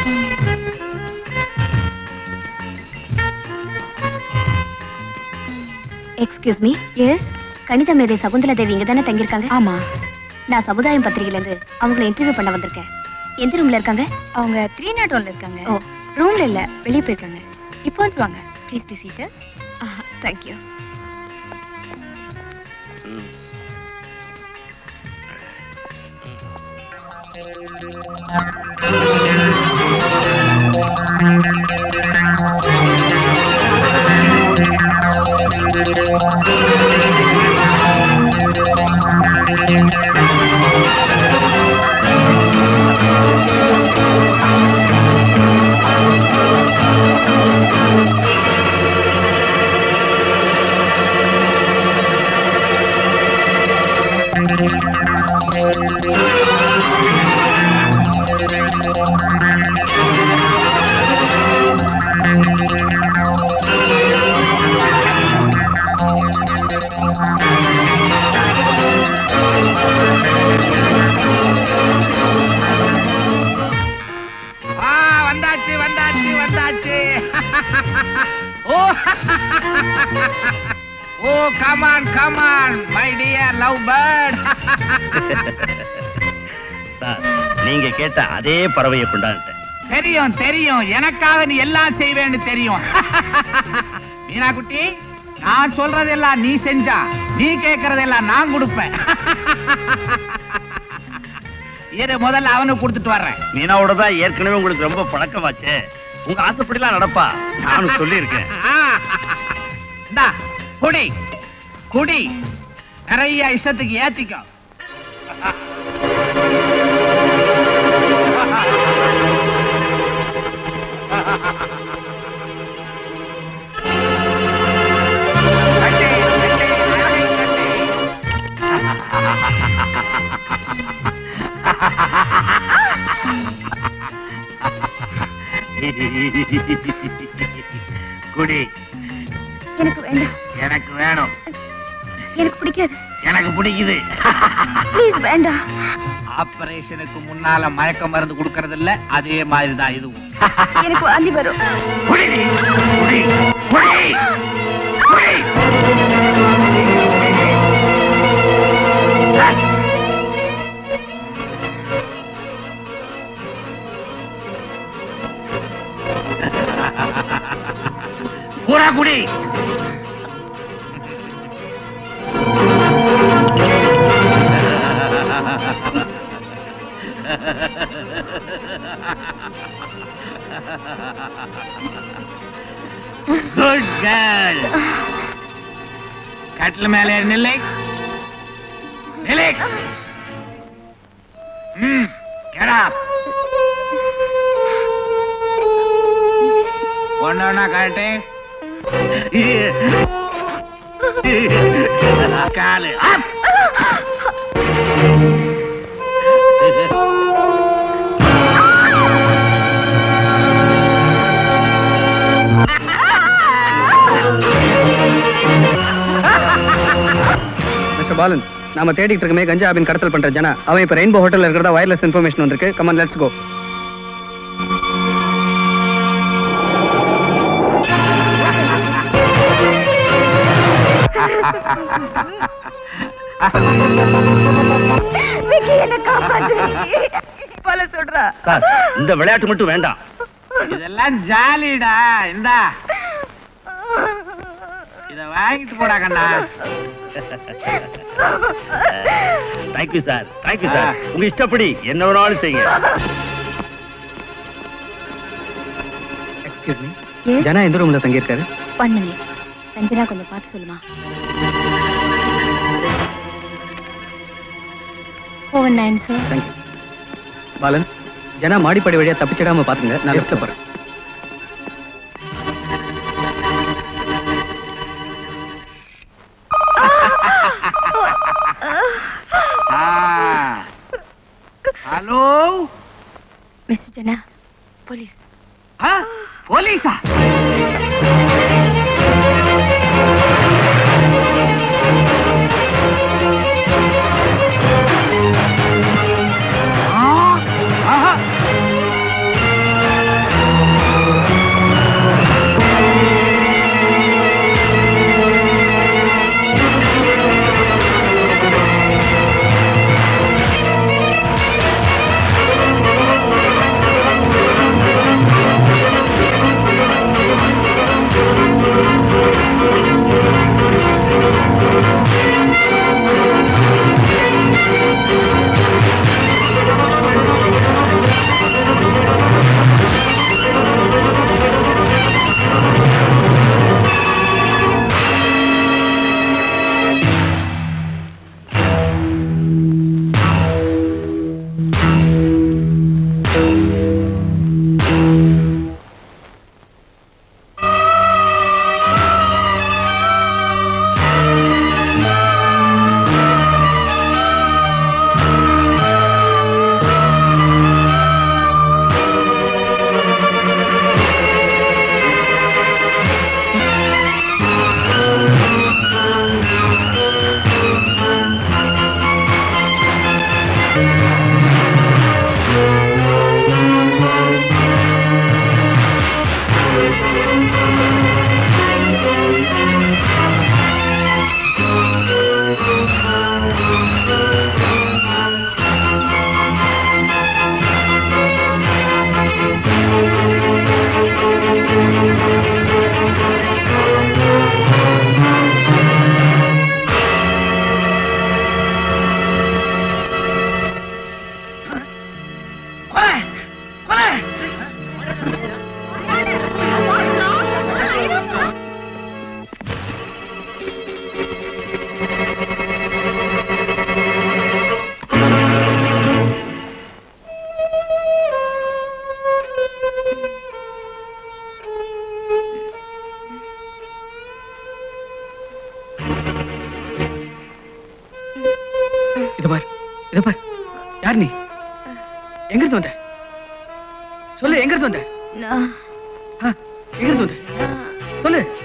Excuse me yes கணித மேதை சகுந்தலா தேவி இங்க தானே தங்கியிருக்காங்க ஆமா நான் சமுதாயம் பத்திரிகையில இருந்து அவங்கள இன்டர்வியூ பண்ண வந்திருக்கேன் எந்த ரூம்ல இருக்காங்க அவங்க த்ரீ நாட் ஒன்ல இருக்காங்க ஓ ரூம்ல இல்ல வெளியே போயிருக்காங்க இப்போ வந்துருவாங்க ப்ளீஸ் பி சீட்டு தேங்க்யூ ஆ வந்தாச்சு வந்தாச்சு வந்தாச்சு oh oh come on come on my dear love bird sir நீங்க கேட்ட அதே பறவையை கொண்டாந்துட்டேன் தெரியும் தெரியும் எனக்காக நீ எல்லாம் செய்வேன்னு தெரியும் மீனா குட்டி நான் சொல்றதெல்லாம் நீ செஞ்சா நீ கேட்கறதெல்லாம் நான் கொடுப்பேன் இரு முதல்ல அவனுக்கு கொடுத்துட்டு வர்றேன் மீனாவோட தான் ஏற்கனவே உங்களுக்கு ரொம்ப பழக்கமாச்சே உங்க ஆசைப்படிலாம் நடப்பா நானும் சொல்லியிருக்கேன் இந்தா குடி குடி நிறைய இஷ்டத்துக்கு ஏத்திக்கோ கட்டி, கட்டி, நாளை கட்டி. குடி எனக்கு வேண்டாம் எனக்கு வேணும் எனக்கு பிடிக்காது எனக்கு பிடிக்குது ப்ளீஸ் வேண்டாம் ஆபரேஷனுக்கு முன்னால மயக்க மருந்து கொடுக்கறது இல்ல அதே மாதிரி தான் இதுவும் எனக்கு வாந்தி வரும் குடி, குடி, குடி, குடி. பூரா குடி குட் கேர்ள் கட்டில் மேலே ஏறு, நில்லை நில்லை ம் கெடா ஒண்ணு ஒண்ணா கழட்டு காலு அப் மிஸ்டர் பாலன் நாம தேடிட்டு இருக்கமே கஞ்சா ஆபின் கடத்தல் பண்ற ஜனா அவன் இப்ப ரெயின்போ ஹோட்டல்ல இருக்கிறதா வயர்லெஸ் இன்ஃபர்மேஷன் வந்திருக்கு கமான் லெட்ஸ் கோ விக்கி என்ன காப்பாத்து போல சொல்றா சார் இந்த விளையாட்டு மட்டும் வேண்டாம் இதெல்லாம் ஜாலிடா இந்தா இத வாங்கிட்டு போடா கண்ணா தேங்க்யூ சார் தேங்க்யூ சார் உங்க இஷ்டப்படி என்ன வேணாலும் செய்யுங்க எக்ஸ்கியூஸ் மீ Yes? ஜனா எந்த ரூம்ல தங்கியிருக்காரு ஒன் மினிட் ரஞ்சனா கொஞ்சம் பார்த்து சொல்லுமா one nine sir thank you Balan Jana மாடிப்படி வழியா தப்பிச்சிடாம பாத்துங்க நான் Yes, லெஃப்ட்ல sir. போறேன் ஹலோ மிஸ்டர் ஜனா போலீஸ் போலீஸா ஆ, ஆஹா. பார் இத பார் யார் நீ எங்க இருந்து வந்த சொல்லு எங்க இருந்து வந்த நான் ஆ, எங்க இருந்து வந்த சொல்லு